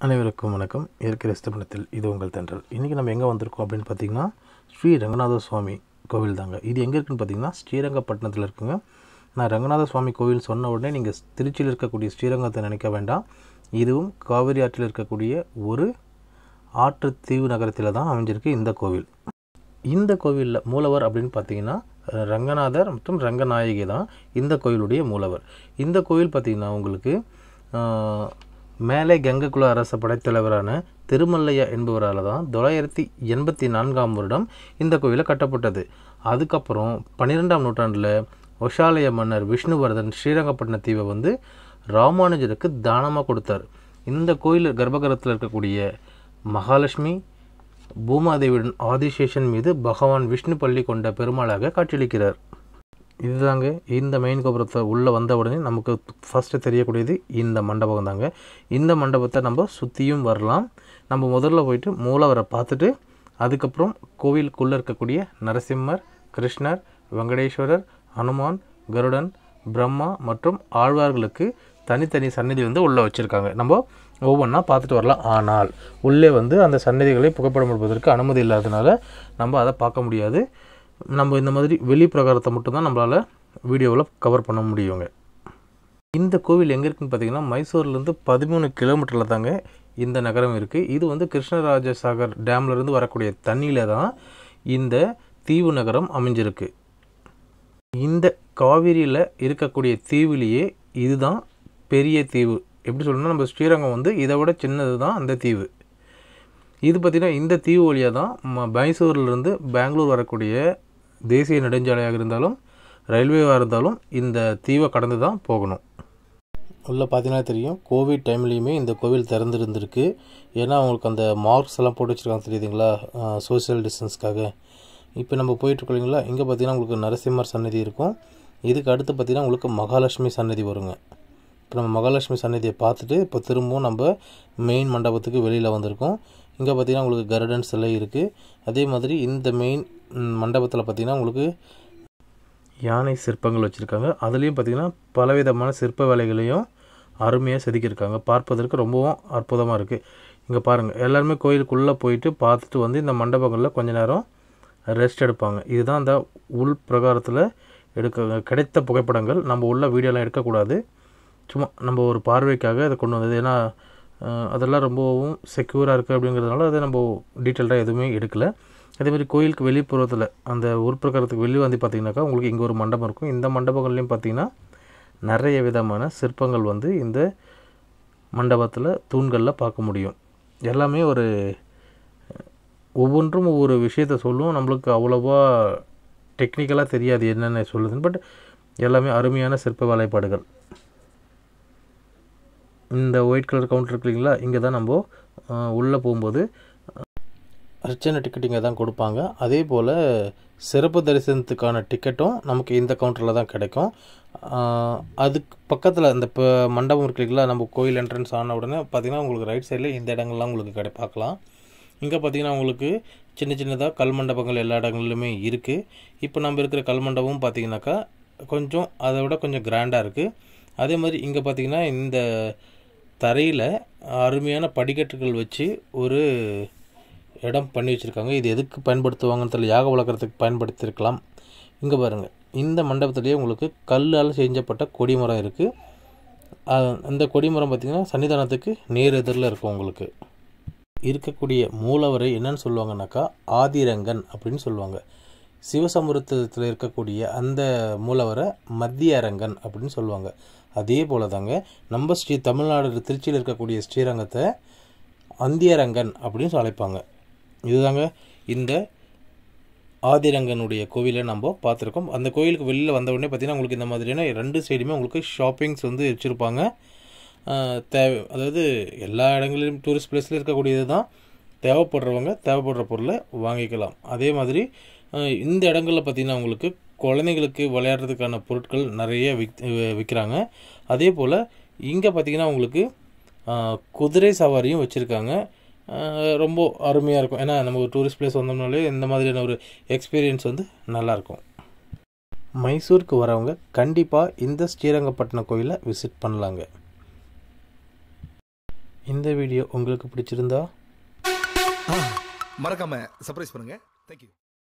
அனைவருக்கும் வணக்கம் இருக்கிற இஷ்டப்பணத்தில் இது உங்கள் தென்றல் இன்றைக்கி நம்ம எங்கே வந்திருக்கோம் அப்படின்னு பார்த்தீங்கன்னா ஸ்ரீ ரங்கநாத சுவாமி கோவில் தாங்க இது எங்கே இருக்குன்னு பார்த்தீங்கன்னா ஸ்ரீரங்கப்பட்டினத்தில் இருக்குங்க நான் ரங்கநாத சுவாமி கோவில் சொன்ன உடனே நீங்கள் திருச்சியில் இருக்கக்கூடிய ஸ்ரீரங்கத்தை நினைக்க வேண்டாம் இதுவும் காவிரி ஆற்றில் இருக்கக்கூடிய ஒரு ஆற்று தீவு நகரத்தில் தான் அமைஞ்சிருக்கு இந்த கோவில் இந்த கோவிலில் மூலவர் அப்படின்னு பார்த்தீங்கன்னா அஹ், ரங்கநாதர் மற்றும் ரங்கநாயகி தான் இந்த கோவிலுடைய மூலவர் இந்த கோவில் பார்த்தீங்கன்னா உங்களுக்கு ஆஹ், மேலே கங்ககுல அரச படைத்தலைவரான திருமல்லையா என்பவரால் தான் தொள்ளாயிரத்தி எண்பத்தி நான்காம் வருடம் இந்த கோவிலை கட்டப்பட்டது அதுக்கப்புறம் பன்னிரெண்டாம் நூற்றாண்டில் ஒஷாலய மன்னர் விஷ்ணுவர்தன் ஸ்ரீரங்கப்பட்டின தீவை வந்து ராமானுஜருக்கு தானமாக கொடுத்தார் இந்த கோயில் கர்ப்பகிரகத்தில் இருக்கக்கூடிய மகாலட்சுமி பூமாதேவியுடன் ஆதிசேஷன் மீது பகவான் விஷ்ணு பள்ளி கொண்ட பெருமாளாக காட்சியளிக்கிறார் இதுதாங்க இந்த மெயின் கோபுரத்தை உள்ளே வந்த உடனே நமக்கு ஃபஸ்ட்டு தெரியக்கூடியது இந்த மண்டபம் தாங்க இந்த மண்டபத்தை நம்ம சுற்றியும் வரலாம் நம்ம முதல்ல போயிட்டு மூலவரை பார்த்துட்டு அதுக்கப்புறம் கோவிலுக்குள்ளே இருக்கக்கூடிய நரசிம்மர் கிருஷ்ணர் வெங்கடேஸ்வரர் ஹனுமான் கருடன் பிரம்மா மற்றும் ஆழ்வார்களுக்கு தனித்தனி சந்நிதி வந்து உள்ளே வச்சுருக்காங்க நம்ம ஒவ்வொன்றா பார்த்துட்டு வரலாம் ஆனால் உள்ளே வந்து அந்த சந்நிதிகளை புகைப்படம் எடுப்பதற்கு அனுமதி இல்லாதனால நம்ம அதை பார்க்க முடியாது நம்ம இந்த மாதிரி வெளி பிரகாரத்தை மட்டும்தான் நம்மளால் வீடியோவில் கவர் பண்ண முடியுங்க இந்த கோவில் எங்கே இருக்குன்னு பார்த்தீங்கன்னா மைசூர்லேருந்து பதிமூணு கிலோமீட்டரில் தாங்க இந்த நகரம் இருக்குது இது வந்து கிருஷ்ணராஜ சாகர் டேம்லேருந்து வரக்கூடிய தண்ணியில் தான் இந்த தீவு நகரம் அமைஞ்சிருக்கு இந்த காவிரியில் இருக்கக்கூடிய தீவுலேயே இதுதான் பெரிய தீவு எப்படி சொல்லணும்னா நம்ம ஸ்ரீரங்கம் வந்து இதை விட சின்னது தான் அந்த தீவு இது பார்த்திங்கன்னா இந்த தீவு வழியாக தான் ம- மைசூர்லேருந்து பெங்களூர் வரக்கூடிய தேசிய நெடுஞ்சாலையாக இருந்தாலும் ரயில்வேவாக இருந்தாலும் இந்த தீவை கடந்து தான் போகணும் உள்ளே பார்த்தீங்கன்னா தெரியும் கோவிட் டைம்லேயுமே இந்த கோவில் திறந்துருந்துருக்கு ஏன்னா அவங்களுக்கு அந்த மார்க்ஸ் எல்லாம் போட்டு வச்சுருக்காங்க தெரியுதுங்களா சோஷியல் டிஸ்டன்ஸ்க்காக இப்போ நம்ம போயிட்டுருக்கோம் இல்லைங்களா இங்கே பார்த்தீங்கன்னா உங்களுக்கு நரசிம்மர் சன்னதி இருக்கும் இதுக்கு அடுத்து பார்த்தீங்கன்னா உங்களுக்கு மகாலட்சுமி சன்னதி வருங்க இப்போ நம்ம மகாலட்சுமி சன்னதியை பார்த்துட்டு இப்போ திரும்பவும் நம்ம மெயின் மண்டபத்துக்கு வெளியில் வந்திருக்கோம் இங்கே பார்த்தீங்கன்னா உங்களுக்கு கருடன் சிலை இருக்குது அதே மாதிரி இந்த மெயின் மண்டபத்தில் பார்த்தீங்கன்னா உங்களுக்கு யானை சிற்பங்கள் வச்சுருக்காங்க அதுலேயும் பார்த்தீங்கன்னா பலவிதமான சிற்ப வேலைகளையும் அருமையாக செதுக்கியிருக்காங்க பார்ப்பதற்கு ரொம்பவும் அற்புதமாக இருக்குது இங்கே பாருங்கள் எல்லாருமே கோயிலுக்குள்ளே போயிட்டு பார்த்துட்டு வந்து இந்த மண்டபங்களில் கொஞ்ச நேரம் ரெஸ்ட் எடுப்பாங்க இதுதான் அந்த உள் பிரகாரத்தில் எடுக்க கிடைத்த புகைப்படங்கள் நம்ம உள்ள வீடியோலாம் எடுக்கக்கூடாது சும்மா நம்ம ஒரு பார்வைக்காக அதை கொண்டு வந்தது ஏன்னா அஹ், அதெல்லாம் ரொம்பவும் செக்யூராக இருக்குது அப்படிங்கிறதுனால அதை நம்ம டீட்டெயில்டாக எதுவுமே எடுக்கலை அதே மாதிரி கோயிலுக்கு வெளிப்புறத்தில் அந்த உட்பிரகாரத்துக்கு வெளியே வந்து பார்த்தீங்கன்னாக்கா உங்களுக்கு இங்கே ஒரு மண்டபம் இருக்கும் இந்த மண்டபங்கள்லையும் பார்த்தீங்கன்னா நிறைய விதமான சிற்பங்கள் வந்து இந்த மண்டபத்தில் தூண்களில் பார்க்க முடியும் எல்லாமே ஒரு ஒவ்வொன்றும் ஒவ்வொரு விஷயத்த சொல்லும் நம்மளுக்கு அவ்வளோவா டெக்னிக்கலாக தெரியாது என்னென்ன சொல்லுதுன்னு பட் எல்லாமே அருமையான சிற்ப வேலைப்பாடுகள் இந்த ஒயிட் கலர் கவுண்டர் இருக்கு இல்லைங்களா இங்கே தான் நம்ம உள்ளே போகும்போது அர்ச்சனை டிக்கெட் இங்கே தான் கொடுப்பாங்க அதே போல் சிறப்பு தரிசனத்துக்கான டிக்கெட்டும் நமக்கு இந்த கவுண்டரில் தான் கிடைக்கும் ஆஹ் அதுக்கு பக்கத்தில் இந்த இப்போ மண்டபம் இருக்கு இல்லைங்களா நம்ம கோயில் என்ட்ரன்ஸ் ஆன உடனே பார்த்தீங்கன்னா உங்களுக்கு ரைட் சைடில் இந்த இடங்கள்லாம் உங்களுக்கு கிடை பார்க்கலாம் இங்கே பார்த்தீங்கன்னா உங்களுக்கு சின்ன சின்னதாக கல் மண்டபங்கள் எல்லா இடங்களிலுமே இருக்குது இப்போ நம்ம இருக்கிற கல் மண்டபமும் பார்த்தீங்கன்னாக்கா கொஞ்சம் அதை விட கொஞ்சம் கிராண்டாக இருக்குது அதே மாதிரி இங்கே பார்த்தீங்கன்னா இந்த தரையில் அருமையான படிக்கட்டுகள் வச்சு ஒரு இடம் பண்ணி வச்சுருக்காங்க இது எதுக்கு பயன்படுத்துவாங்கன்னு தெரியல யாக வளர்க்குறதுக்கு பயன்படுத்தியிருக்கலாம் இங்கே பாருங்கள் இந்த மண்டபத்திலேயே உங்களுக்கு கல்லால் செஞ்சப்பட்ட கொடிமரம் இருக்குது அந்த கொடிமரம் பார்த்திங்கன்னா சன்னிதானத்துக்கு நேர் எதிரில் இருக்கும் உங்களுக்கு இருக்கக்கூடிய மூலவரை என்னன்னு சொல்லுவாங்கனாக்கா ஆதிரங்கன் அப்படின்னு சொல்லுவாங்க சிவசமுத்திரத்தில் இருக்கக்கூடிய அந்த மூலவரை மத்திய அரங்கன் அப்படின்னு சொல்லுவாங்க அதே போல தாங்க நம்ம ஸ்ரீ தமிழ்நாடு திருச்சியில் இருக்கக்கூடிய ஸ்ரீரங்கத்தை அந்தியரங்கன் அப்படின்னு அழைப்பாங்க இதுதாங்க இந்த ஆதிரங்கனுடைய கோவிலை நம்ம பார்த்துருக்கோம் அந்த கோயிலுக்கு வெளியில் வந்த உடனே பார்த்தீங்கன்னா உங்களுக்கு இந்த மாதிரியான ரெண்டு சைடுமே உங்களுக்கு ஷாப்பிங்ஸ் வந்து வச்சுருப்பாங்க தேவை அதாவது எல்லா இடங்களிலும் டூரிஸ்ட் பிளேஸில் இருக்கக்கூடியது தான் தேவைப்படுறவங்க தேவைப்படுற பொருளை வாங்கிக்கலாம் அதே மாதிரி அஹ், இந்த இடங்களில் பார்த்தீங்கன்னா உங்களுக்கு குழந்தைங்களுக்கு விளையாடுறதுக்கான பொருட்கள் நிறைய விக் விற்கிறாங்க அதே போல் இங்கே பார்த்தீங்கன்னா உங்களுக்கு அஹ், குதிரை சவாரியும் வச்சுருக்காங்க ரொம்ப அருமையாக இருக்கும் ஏன்னா நம்ம ஒரு டூரிஸ்ட் பிளேஸ் வந்தோம்னாலே இந்த மாதிரியான ஒரு எக்ஸ்பீரியன்ஸ் வந்து நல்லாயிருக்கும் மைசூருக்கு வரவங்க கண்டிப்பாக இந்த ஸ்ரீரங்கப்பட்டினம் கோயிலை விசிட் பண்ணலாங்க இந்த வீடியோ உங்களுக்கு பிடிச்சிருந்தா மறக்காம சர்ப்ரைஸ் பண்ணுங்க தேங்க்யூ